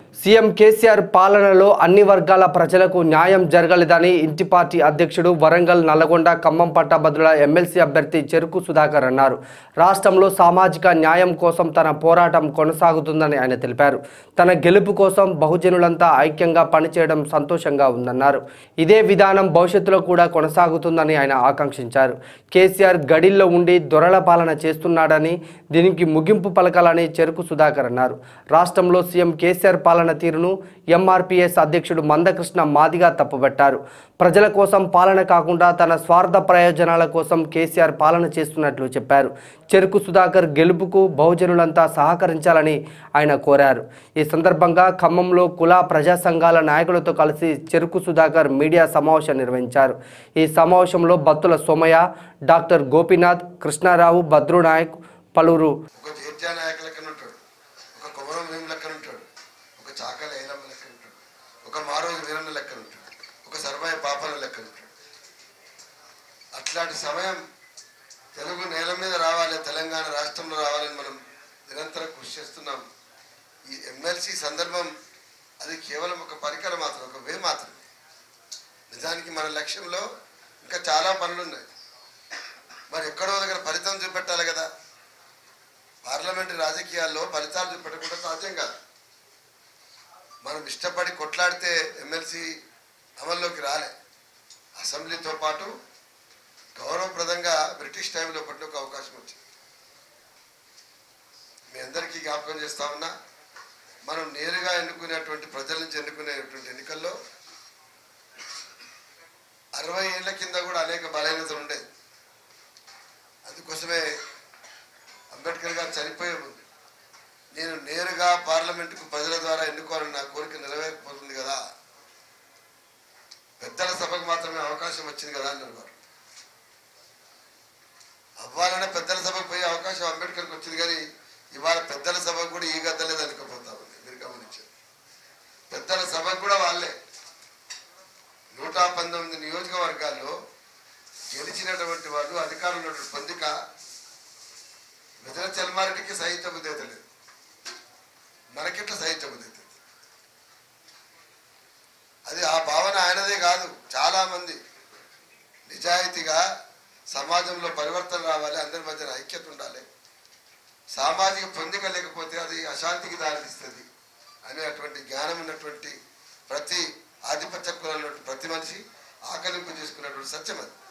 CM KCR పాలనలో అన్ని వర్గాల ప్రజలకు న్యాయం జరగలేదని ఇంటి పార్టీ అధ్యక్షుడు వరంగల్ నల్లగొండ ఖమ్మం పట్టభద్రుల ఎమ్మెల్సీ అభ్యర్థి చెరుకు సుధాకర్ అన్నారు రాష్ట్రంలో సామాజిక న్యాయం కోసం తన పోరాటం కొనసాగుతుందని ఆయన తెలిపారు తన గెలుపు కోసం బహుజనులంతా ఐక్యంగా పనిచేయడం సంతోషంగా ఉందన్నారు ఇదే విధానం భవిష్యత్తులో కూడా కొనసాగుతుందని ఆయన ఆకాంక్షించారు కేసీఆర్ గడిల్లో ఉండి దొరల పాలన చేస్తున్నాడని దీనికి ముగింపు పలకాలని చెరుకు సుధాకర్ అన్నారు రాష్ట్రంలో సీఎం కేసీఆర్ పాలన తీరును ఎంఆర్పీఎస్ అధ్యక్షుడు మందకృష్ణ మాదిగా తప్పుబట్టారు ప్రజల కోసం పాలన కాకుండా తన స్వార్థ ప్రయోజనాల కోసం కేసీఆర్ పాలన చేస్తున్నట్లు చెప్పారు చెరుకు సుధాకర్ గెలుపుకు బహుజనులంతా సహకరించాలని ఆయన కోరారు ఈ సందర్భంగా ఖమ్మంలో కుల ప్రజా సంఘాల నాయకులతో కలిసి చెరుకు సుధాకర్ మీడియా సమావేశం నిర్వహించారు ఈ సమావేశంలో బత్తుల సోమయ్య డాక్టర్ గోపీనాథ్ కృష్ణారావు భద్రునాయక్ పలువురు ఒక జేత్యా నాయక లెక్కన ఉంటాడు ఒక కొమరం భీం లెక్కన ఉంటాడు ఒక చాకల ఐలమ్మ లెక్కన ఉంటాడు ఒక మారోజు వీరన్న లెక్కన ఉంటాడు ఒక సర్వాయి పాపన లెక్కన ఉంటాడు అట్లాంటి సమయం తెలుగు నేల మీద రావాలి తెలంగాణ రాష్ట్రంలో రావాలని మనం నిరంతరం కృషి చేస్తున్నాం ఈ ఎమ్మెల్సీ సందర్భం అది కేవలం ఒక పరికరం మాత్రం ఒక వే మాత్రమే నిజానికి మన లక్ష్యంలో ఇంకా చాలా పనులు ఉన్నాయి మరి ఎక్కడో దగ్గర ఫలితం చూపెట్టాలి కదా పార్లమెంటు రాజకీయాల్లో ఫలితాలు చూపెట్టకుండా సాధ్యం కాదు మనం ఇష్టపడి కొట్లాడితే ఎమ్మెల్సీ అమల్లోకి రాలే అసెంబ్లీతో పాటు గౌరవప్రదంగా బ్రిటిష్ టైంలో పడిన ఒక అవకాశం వచ్చింది మీ అందరికీ జ్ఞాపకం చేస్తా ఉన్నా మనం నేరుగా ఎన్నుకునేటువంటి ప్రజల నుంచి ఎన్నుకునేటువంటి ఎన్నికల్లో అరవై ఏళ్ల కింద కూడా అనేక బలహీనతలు ఉండేది అందుకోసమే అంబేద్కర్ గారు చనిపోయే ముందు నేను నేరుగా పార్లమెంటుకు ప్రజల ద్వారా ఎన్నుకోవాలని నా కోరిక నెరవేరకపోతుంది కదా పెద్దల సభకు మాత్రమే అవకాశం వచ్చింది కదా అన్నారు వారు అవ్వాలనే పెద్దల సభకు పోయే అవకాశం అంబేద్కర్కి వచ్చింది కానీ ఇవాళ పెద్దల సభకు కూడా ఈ గద్దలేదు అనుకోపోతా ఉంది మీరు గమనించారు పెద్దల సభకు కూడా వాళ్ళే నూట పంతొమ్మిది నియోజకవర్గాల్లో గెలిచినటువంటి వాళ్ళు అధికారులు ఉన్నటువంటి పొందిక మిథున చల్మారెడ్డికి సాహిత్య బుద్ధేత లేదు మనకెట్లా సాహిత్య బుద్ధేత అది ఆ భావన ఆయనదే కాదు చాలా మంది నిజాయితీగా సమాజంలో పరివర్తన రావాలి అందరి మధ్యన ఐక్యత ఉండాలి సామాజిక పొందిక లేకపోతే అది అశాంతికి దారితీస్తుంది అనేటువంటి జ్ఞానం ఉన్నటువంటి ప్రతి ఆధిపత్య కులంలో ఉన్నటువంటి ప్రతి మనిషి ఆకలింపు చేసుకున్నటువంటి సత్యం అది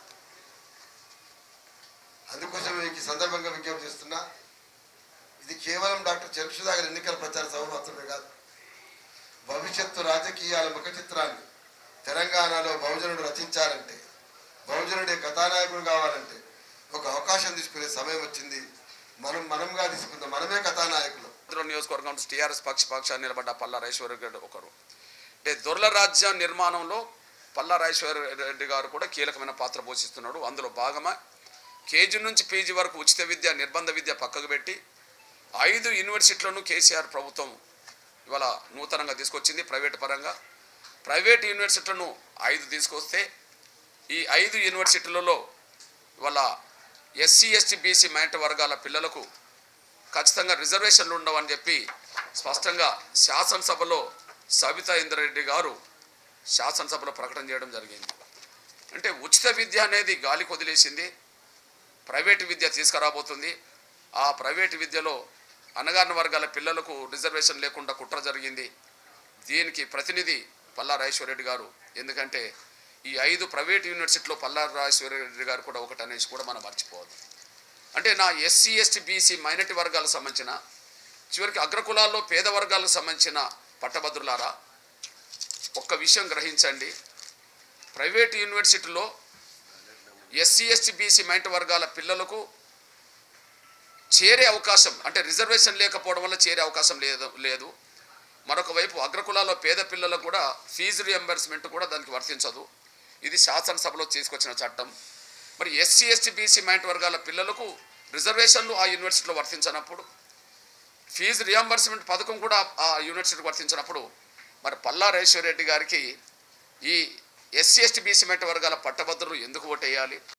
అందుకోసం మీకు ఈ సందర్భంగా విజ్ఞప్తి చేస్తున్నా ఇది కేవలం డాక్టర్ చెరుకు సుధాకర్ ఎన్నికల ప్రచార సభ మాత్రమే కాదు భవిష్యత్తు రాజకీయాల ముఖ చిత్రాన్ని తెలంగాణలో బహుజనుడు రచించాలంటే బహుజనుడే కథానాయకుడు కావాలంటే ఒక అవకాశం తీసుకునే సమయం వచ్చింది మనం మనంగా తీసుకుందాం మనమే కథానాయకులు ఆంధ్ర నియోజకవర్గం నుంచి టీఆర్ఎస్ పక్ష పక్షాన్ని నిలబడ్డ పల్లా రాజేశ్వర రెడ్డి ఒకరు అంటే దొరల రాజ్యం నిర్మాణంలో పల్లా రాజేశ్వర రెడ్డి గారు కూడా కీలకమైన పాత్ర పోషిస్తున్నాడు అందులో భాగమా కేజీ నుంచి పీజీ వరకు ఉచిత విద్య నిర్బంధ విద్య పక్కకు పెట్టి ఐదు యూనివర్సిటీలను కేసీఆర్ ప్రభుత్వం ఇవాళ నూతనంగా తీసుకొచ్చింది ప్రైవేట్ పరంగా ప్రైవేట్ యూనివర్సిటీలను ఐదు తీసుకొస్తే ఈ ఐదు యూనివర్సిటీలలో ఇవాళ ఎస్సీ ఎస్టీ బీసీ మైనార్టీ వర్గాల పిల్లలకు ఖచ్చితంగా రిజర్వేషన్లు ఉండవని చెప్పి స్పష్టంగా శాసనసభలో సబితా ఇంద్రారెడ్డి గారు శాసనసభలో ప్రకటన చేయడం జరిగింది అంటే ఉచిత విద్య అనేది గాలికి వదిలేసింది ప్రైవేటు విద్య తీసుకురాబోతుంది ఆ ప్రైవేటు విద్యలో అనగారిన వర్గాల పిల్లలకు రిజర్వేషన్ లేకుండా కుట్ర జరిగింది దీనికి ప్రతినిధి పల్లా రాజేశ్వరరెడ్డి గారు ఎందుకంటే ఈ ఐదు ప్రైవేట్ యూనివర్సిటీలో పల్లా రాజేశ్వరరెడ్డి గారు కూడా ఒకటి అనేసి కూడా మనం మర్చిపోవద్దు అంటే నా ఎస్సీ ఎస్టీ బీసీ మైనార్టీ వర్గాలకు సంబంధించిన చివరికి అగ్రకులాల్లో పేద వర్గాలకు సంబంధించిన పట్టభద్రులారా ఒక్క విషయం గ్రహించండి ప్రైవేట్ యూనివర్సిటీలో ఎస్సీ ఎస్టీ బీసీ మైనార్టీ వర్గాల పిల్లలకు చేరే అవకాశం అంటే రిజర్వేషన్ లేకపోవడం వల్ల చేరే అవకాశం లేదు లేదు మరొక వైపు అగ్రకులాల్లో పేద పిల్లలకు కూడా ఫీజు రియంబర్స్మెంట్ కూడా దానికి వర్తించదు ఇది శాసనసభలో తీసుకొచ్చిన చట్టం మరి ఎస్సీ ఎస్టీ బీసీ మైనార్టీ వర్గాల పిల్లలకు రిజర్వేషన్లు ఆ యూనివర్సిటీలో వర్తించినప్పుడు ఫీజు రియంబర్స్మెంట్ పథకం కూడా ఆ యూనివర్సిటీకి వర్తించినప్పుడు మరి పల్లా రెడ్డి గారికి ఈ ఎస్సీ ఎస్టీ బీసీ మైనార్టీ వర్గాల పట్టభద్రులు ఎందుకు ఓటేయాలి